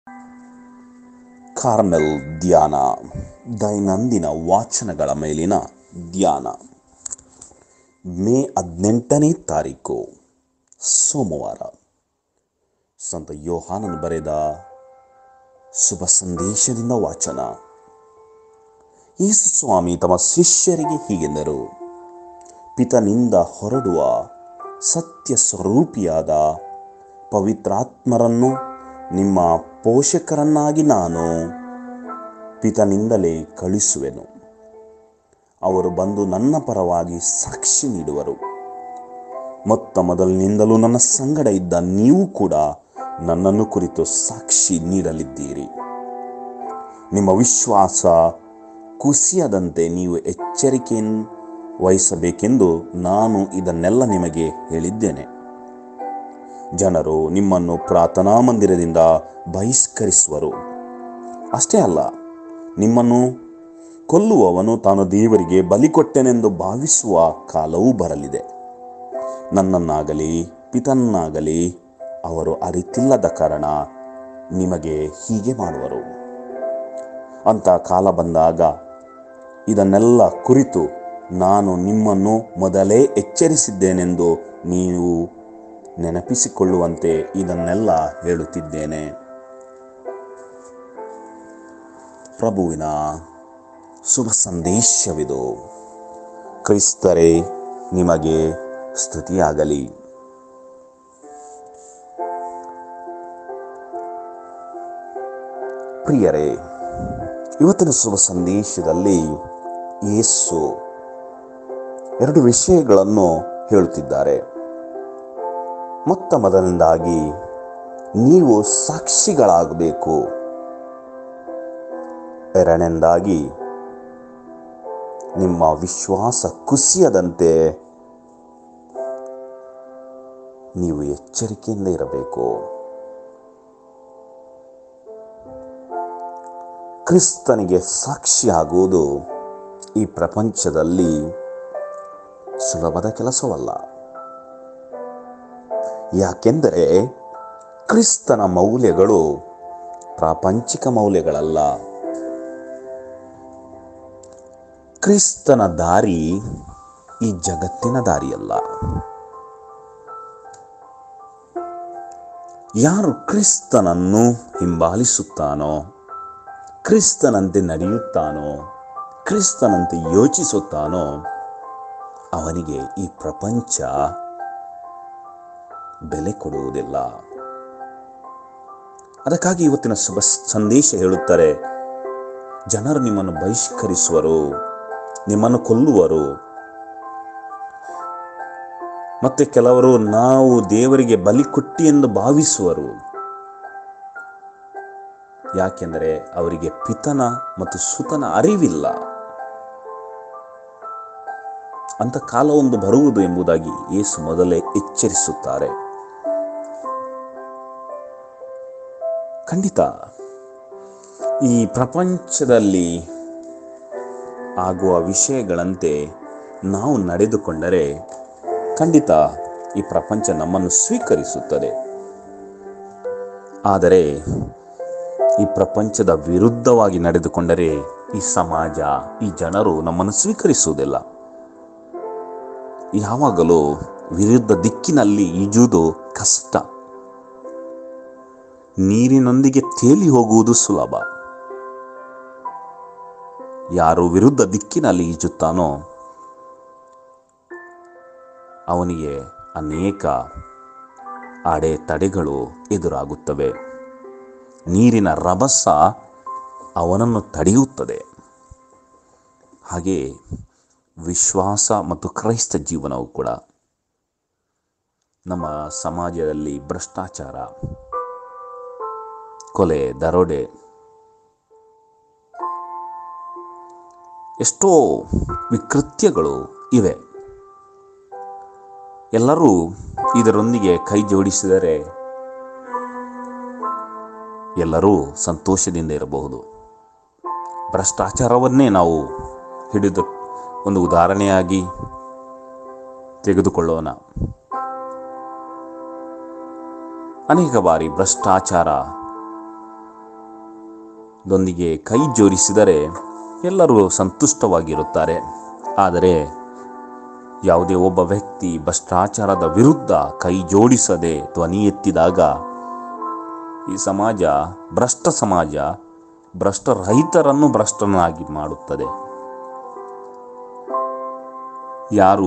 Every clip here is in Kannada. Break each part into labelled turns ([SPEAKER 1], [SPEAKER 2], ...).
[SPEAKER 1] ಕಾರ್ಮೆಲ್ ಧ್ಯಾನ ದೈನಂದಿನ ವಾಚನಗಳ ಮೇಲಿನ ಧ್ಯಾನ ಮೇ ಹದಿನೆಂಟನೇ ತಾರೀಕು ಸೋಮವಾರ ಸಂತ ಯೋಹಾನನು ಬರೆದ ಶುಭ ಸಂದೇಶದಿಂದ ವಾಚನ ಯೇಸು ಸ್ವಾಮಿ ತಮ್ಮ ಶಿಷ್ಯರಿಗೆ ಹೀಗೆಂದರು ಪಿತನಿಂದ ಹೊರಡುವ ಸತ್ಯ ಸ್ವರೂಪಿಯಾದ ಪವಿತ್ರಾತ್ಮರನ್ನು ನಿಮ್ಮ ಪೋಷಕರನ್ನಾಗಿ ನಾನು ಪಿತನಿಂದಲೇ ಕಳಿಸುವೆನು ಅವರು ಬಂದು ನನ್ನ ಪರವಾಗಿ ಸಾಕ್ಷಿ ನೀಡುವರು ಮೊತ್ತ ಮೊದಲಿನಿಂದಲೂ ನನ್ನ ಸಂಗಡ ಇದ್ದ ನೀವು ಕೂಡ ನನ್ನನ್ನು ಕುರಿತು ಸಾಕ್ಷಿ ನೀಡಲಿದ್ದೀರಿ ನಿಮ್ಮ ವಿಶ್ವಾಸ ಕುಸಿಯದಂತೆ ನೀವು ಎಚ್ಚರಿಕೆಯನ್ನು ವಹಿಸಬೇಕೆಂದು ನಾನು ಇದನ್ನೆಲ್ಲ ನಿಮಗೆ ಹೇಳಿದ್ದೇನೆ ಜನರು ನಿಮ್ಮನ್ನು ಪ್ರಾರ್ಥನಾ ಮಂದಿರದಿಂದ ಬಹಿಷ್ಕರಿಸುವರು ಅಷ್ಟೇ ಅಲ್ಲ ನಿಮ್ಮನ್ನು ಕೊಲ್ಲುವವನು ತಾನು ದೇವರಿಗೆ ಬಲಿ ಕೊಟ್ಟೆನೆಂದು ಭಾವಿಸುವ ಕಾಲವೂ ಬರಲಿದೆ ನನ್ನನ್ನಾಗಲಿ ಪಿತನ್ನಾಗಲಿ ಅವರು ಅರಿತಿಲ್ಲದ ಕಾರಣ ನಿಮಗೆ ಹೀಗೆ ಮಾಡುವರು ಅಂತ ಕಾಲ ಬಂದಾಗ ಇದನ್ನೆಲ್ಲ ಕುರಿತು ನಾನು ನಿಮ್ಮನ್ನು ಮೊದಲೇ ಎಚ್ಚರಿಸಿದ್ದೇನೆಂದು ನೀವು ನೆನಪಿಸಿಕೊಳ್ಳುವಂತೆ ಇದನ್ನೆಲ್ಲ ಹೇಳುತ್ತಿದ್ದೇನೆ ಪ್ರಭುವಿನ ಶುಭ ಸಂದೇಶವಿದು ಕ್ರಿಸ್ತರೇ ನಿಮಗೆ ಸ್ತುತಿಯಾಗಲಿ ಪ್ರಿಯರೇ ಇವತ್ತಿನ ಶುಭ ಸಂದೇಶದಲ್ಲಿ ಯೇಸು ಎರಡು ವಿಷಯಗಳನ್ನು ಹೇಳುತ್ತಿದ್ದಾರೆ ಮೊತ್ತ ಮೊದಲನೇದಾಗಿ ನೀವು ಸಾಕ್ಷಿಗಳಾಗಬೇಕು ಎರಡನೇದಾಗಿ ನಿಮ್ಮ ವಿಶ್ವಾಸ ಕುಸಿಯದಂತೆ ನೀವು ಎಚ್ಚರಿಕೆಯಿಂದ ಇರಬೇಕು ಕ್ರಿಸ್ತನಿಗೆ ಸಾಕ್ಷಿಯಾಗುವುದು ಈ ಪ್ರಪಂಚದಲ್ಲಿ ಸುಲಭದ ಕೆಲಸವಲ್ಲ ಯಾಕೆಂದರೆ ಕ್ರಿಸ್ತನ ಮೌಲ್ಯಗಳು ಪ್ರಾಪಂಚಿಕ ಮೌಲ್ಯಗಳಲ್ಲ ಕ್ರಿಸ್ತನ ದಾರಿ ಈ ಜಗತ್ತಿನ ದಾರಿಯಲ್ಲ ಯಾರು ಕ್ರಿಸ್ತನನ್ನು ಹಿಂಬಾಲಿಸುತ್ತಾನೋ ಕ್ರಿಸ್ತನಂತೆ ನಡೆಯುತ್ತಾನೋ ಕ್ರಿಸ್ತನಂತೆ ಯೋಚಿಸುತ್ತಾನೋ ಅವನಿಗೆ ಈ ಪ್ರಪಂಚ ಬೆಲೆ ಕೊಡುವುದಿಲ್ಲ ಅದಕ್ಕಾಗಿ ಇವತ್ತಿನ ಶುಭ ಸಂದೇಶ ಹೇಳುತ್ತಾರೆ ಜನರು ನಿಮ್ಮನ್ನು ಬಹಿಷ್ಕರಿಸುವರು ನಿಮ್ಮನ್ನು ಕೊಲ್ಲುವರು ಮತ್ತೆ ಕೆಲವರು ನಾವು ದೇವರಿಗೆ ಬಲಿ ಕೊಟ್ಟಿ ಎಂದು ಭಾವಿಸುವರು ಯಾಕೆಂದರೆ ಅವರಿಗೆ ಪಿತನ ಮತ್ತು ಸುತನ ಅರಿವಿಲ್ಲ ಅಂತ ಕಾಲವೊಂದು ಬರುವುದು ಎಂಬುದಾಗಿ ಯೇಸು ಮೊದಲೇ ಎಚ್ಚರಿಸುತ್ತಾರೆ ಖಂಡಿತ ಈ ಪ್ರಪಂಚದಲ್ಲಿ ಆಗುವ ವಿಷಯಗಳಂತೆ ನಾವು ನಡೆದುಕೊಂಡರೆ ಖಂಡಿತ ಈ ಪ್ರಪಂಚ ನಮ್ಮನ್ನು ಸ್ವೀಕರಿಸುತ್ತದೆ ಆದರೆ ಈ ಪ್ರಪಂಚದ ವಿರುದ್ಧವಾಗಿ ನಡೆದುಕೊಂಡರೆ ಈ ಸಮಾಜ ಈ ಜನರು ನಮ್ಮನ್ನು ಸ್ವೀಕರಿಸುವುದಿಲ್ಲ ಯಾವಾಗಲೂ ವಿರುದ್ಧ ದಿಕ್ಕಿನಲ್ಲಿ ಈಜುವುದು ಕಷ್ಟ ನೀರಿನೊಂದಿಗೆ ತೇಲಿ ಹೋಗುವುದು ಸುಲಭ ಯಾರು ವಿರುದ್ಧ ದಿಕ್ಕಿನಲ್ಲಿ ಈಜುತ್ತಾನೋ ಅವನಿಗೆ ಅನೇಕ ಅಡೆತಡೆಗಳು ಎದುರಾಗುತ್ತವೆ ನೀರಿನ ರಭಸ ಅವನನ್ನು ತಡೆಯುತ್ತದೆ ಹಾಗೆ ವಿಶ್ವಾಸ ಮತ್ತು ಕ್ರೈಸ್ತ ಜೀವನವು ಕೂಡ ನಮ್ಮ ಸಮಾಜದಲ್ಲಿ ಭ್ರಷ್ಟಾಚಾರ ಕೊಲೆ ದರೋಡೆ ಎಷ್ಟೋ ವಿಕೃತ್ಯಗಳು ಇವೆ ಎಲ್ಲರೂ ಇದರೊಂದಿಗೆ ಕೈ ಜೋಡಿಸಿದರೆ ಎಲ್ಲರೂ ಸಂತೋಷದಿಂದ ಇರಬಹುದು ಭ್ರಷ್ಟಾಚಾರವನ್ನೇ ನಾವು ಹಿಡಿದು ಒಂದು ಉದಾಹರಣೆಯಾಗಿ ತೆಗೆದುಕೊಳ್ಳೋಣ ಅನೇಕ ಬಾರಿ ಭ್ರಷ್ಟಾಚಾರ ದೊಂದಿಗೆ ಕೈ ಜೋಡಿಸಿದರೆ ಎಲ್ಲರೂ ಸಂತುಷ್ಟವಾಗಿರುತ್ತಾರೆ ಆದರೆ ಯಾವುದೇ ಒಬ್ಬ ವ್ಯಕ್ತಿ ಭ್ರಷ್ಟಾಚಾರದ ವಿರುದ್ಧ ಕೈ ಜೋಡಿಸದೆ ಧ್ವನಿ ಎತ್ತಿದಾಗ ಈ ಸಮಾಜ ಭ್ರಷ್ಟ ಸಮಾಜ ಭ್ರಷ್ಟ ರಹಿತರನ್ನು ಭ್ರಷ್ಟನಾಗಿ ಮಾಡುತ್ತದೆ ಯಾರು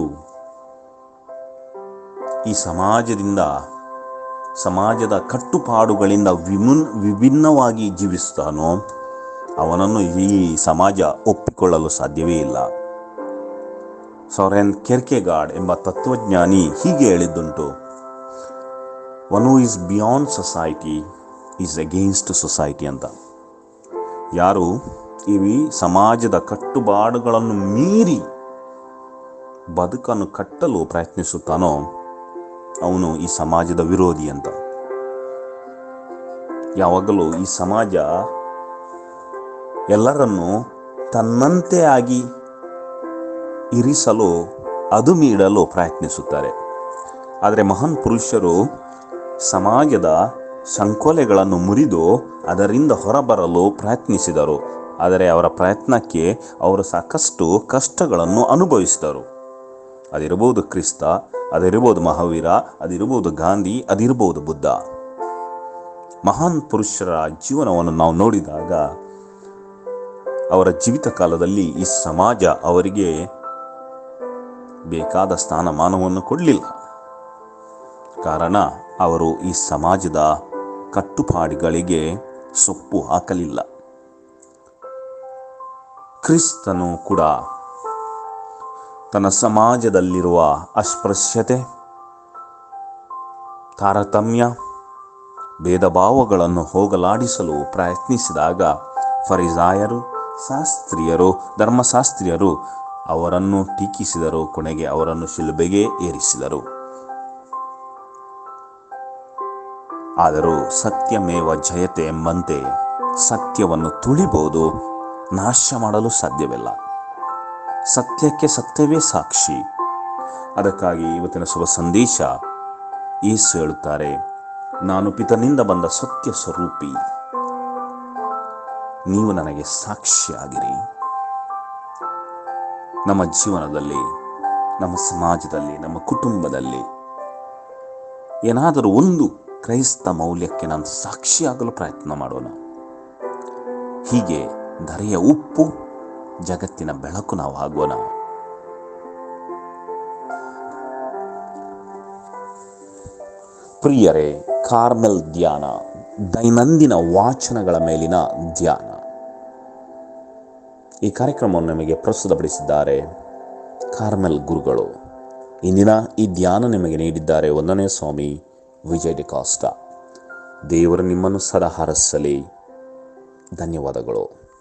[SPEAKER 1] ಈ ಸಮಾಜದಿಂದ ಸಮಾಜದ ಕಟ್ಟುಪಾಡುಗಳಿಂದ ವಿಮುನ್ ವಿಭಿನ್ನವಾಗಿ ಜೀವಿಸ್ತಾನೋ ಅವನನ್ನು ಈ ಸಮಾಜ ಒಪ್ಪಿಕೊಳ್ಳಲು ಸಾಧ್ಯವೇ ಇಲ್ಲ ಸೊರೆನ್ ಕೆರ್ಕೆಗಾಡ್ ಎಂಬ ತತ್ವಜ್ಞಾನಿ ಹೀಗೆ ಹೇಳಿದ್ದುಂಟು one who is beyond society is against society ಅಂತ ಯಾರು ಈ ಸಮಾಜದ ಕಟ್ಟುಪಾಡುಗಳನ್ನು ಮೀರಿ ಬದುಕನ್ನು ಕಟ್ಟಲು ಪ್ರಯತ್ನಿಸುತ್ತಾನೋ ಅವನು ಈ ಸಮಾಜದ ವಿರೋಧಿ ಅಂತ ಯಾವಾಗಲೂ ಈ ಸಮಾಜ ಎಲ್ಲರನ್ನು ತನ್ನಂತೆ ಆಗಿ ಇರಿಸಲು ಅದು ಮೀಡಲು ಪ್ರಯತ್ನಿಸುತ್ತಾರೆ ಆದರೆ ಮಹಾನ್ ಪುರುಷರು ಸಮಾಜದ ಸಂಕೋಲೆಗಳನ್ನು ಮುರಿದು ಅದರಿಂದ ಹೊರಬರಲು ಪ್ರಯತ್ನಿಸಿದರು ಆದರೆ ಅವರ ಪ್ರಯತ್ನಕ್ಕೆ ಅವರು ಸಾಕಷ್ಟು ಕಷ್ಟಗಳನ್ನು ಅನುಭವಿಸಿದರು ಅದಿರಬಹುದು ಕ್ರಿಸ್ತ ಅದಿರಬಹುದು ಮಹಾವೀರ ಅದಿರಬಹುದು ಗಾಂಧಿ ಅದಿರಬಹುದು ಬುದ್ಧ ಮಹಾನ್ ಪುರುಷರ ಜೀವನವನ್ನು ನಾವು ನೋಡಿದಾಗ ಅವರ ಜೀವಿತ ಕಾಲದಲ್ಲಿ ಈ ಸಮಾಜ ಅವರಿಗೆ ಬೇಕಾದ ಸ್ಥಾನಮಾನವನ್ನು ಕೊಡಲಿಲ್ಲ ಕಾರಣ ಅವರು ಈ ಸಮಾಜದ ಕಟ್ಟುಪಾಡುಗಳಿಗೆ ಸೊಪ್ಪು ಹಾಕಲಿಲ್ಲ ಕ್ರಿಸ್ತನು ಕೂಡ ತನ್ನ ಸಮಾಜದಲ್ಲಿರುವ ಅಸ್ಪೃಶ್ಯತೆ ತಾರತಮ್ಯ ಭೇದ ಭಾವಗಳನ್ನು ಹೋಗಲಾಡಿಸಲು ಪ್ರಯತ್ನಿಸಿದಾಗ ಫರಿಸಾಯರು ಶಾಸ್ತ್ರೀಯರು ಧರ್ಮಶಾಸ್ತ್ರೀಯರು ಅವರನ್ನು ಟೀಕಿಸಿದರು ಕೊನೆಗೆ ಅವರನ್ನು ಶಿಲುಬೆಗೆ ಏರಿಸಿದರು ಆದರೂ ಸತ್ಯಮೇವ ಜಯತೆ ಎಂಬಂತೆ ಸತ್ಯವನ್ನು ತುಳಿಬಹುದು ನಾಶ ಮಾಡಲು ಸಾಧ್ಯವಿಲ್ಲ ಸತ್ಯಕ್ಕೆ ಸತ್ಯವೇ ಸಾಕ್ಷಿ ಅದಕ್ಕಾಗಿ ಇವತ್ತಿನ ಶುಭ ಸಂದೇಶ ಯೇಸು ಹೇಳುತ್ತಾರೆ ನಾನು ಪಿತನಿಂದ ಬಂದ ಸತ್ಯ ಸ್ವರೂಪಿ ನೀವು ನನಗೆ ಸಾಕ್ಷಿಯಾಗಿರಿ ನಮ್ಮ ಜೀವನದಲ್ಲಿ ನಮ್ಮ ಸಮಾಜದಲ್ಲಿ ನಮ್ಮ ಕುಟುಂಬದಲ್ಲಿ ಏನಾದರೂ ಒಂದು ಕ್ರೈಸ್ತ ಮೌಲ್ಯಕ್ಕೆ ನಾನು ಸಾಕ್ಷಿಯಾಗಲು ಪ್ರಯತ್ನ ಮಾಡೋಣ ಹೀಗೆ ಧರೆಯ ಉಪ್ಪು ಜಗತ್ತಿನ ಬೆಳಕು ನಾವು ಆಗೋಣ ಪ್ರಿಯರೇ ಕಾರ್ಮೆಲ್ ಧ್ಯಾನ ದೈನಂದಿನ ವಾಚನಗಳ ಮೇಲಿನ ಧ್ಯಾನ ಈ ಕಾರ್ಯಕ್ರಮವನ್ನು ನಿಮಗೆ ಪ್ರಸ್ತುತಪಡಿಸಿದ್ದಾರೆ ಕಾರ್ಮೆಲ್ ಗುರುಗಳು ಇಂದಿನ ಈ ಧ್ಯಾನ ನಿಮಗೆ ನೀಡಿದ್ದಾರೆ ಒಂದನೇ ಸ್ವಾಮಿ ವಿಜಯ್ ಡಿಕಾಸ್ಟ ದೇವರು ನಿಮ್ಮನ್ನು ಸದಾ ಹರಸಲಿ ಧನ್ಯವಾದಗಳು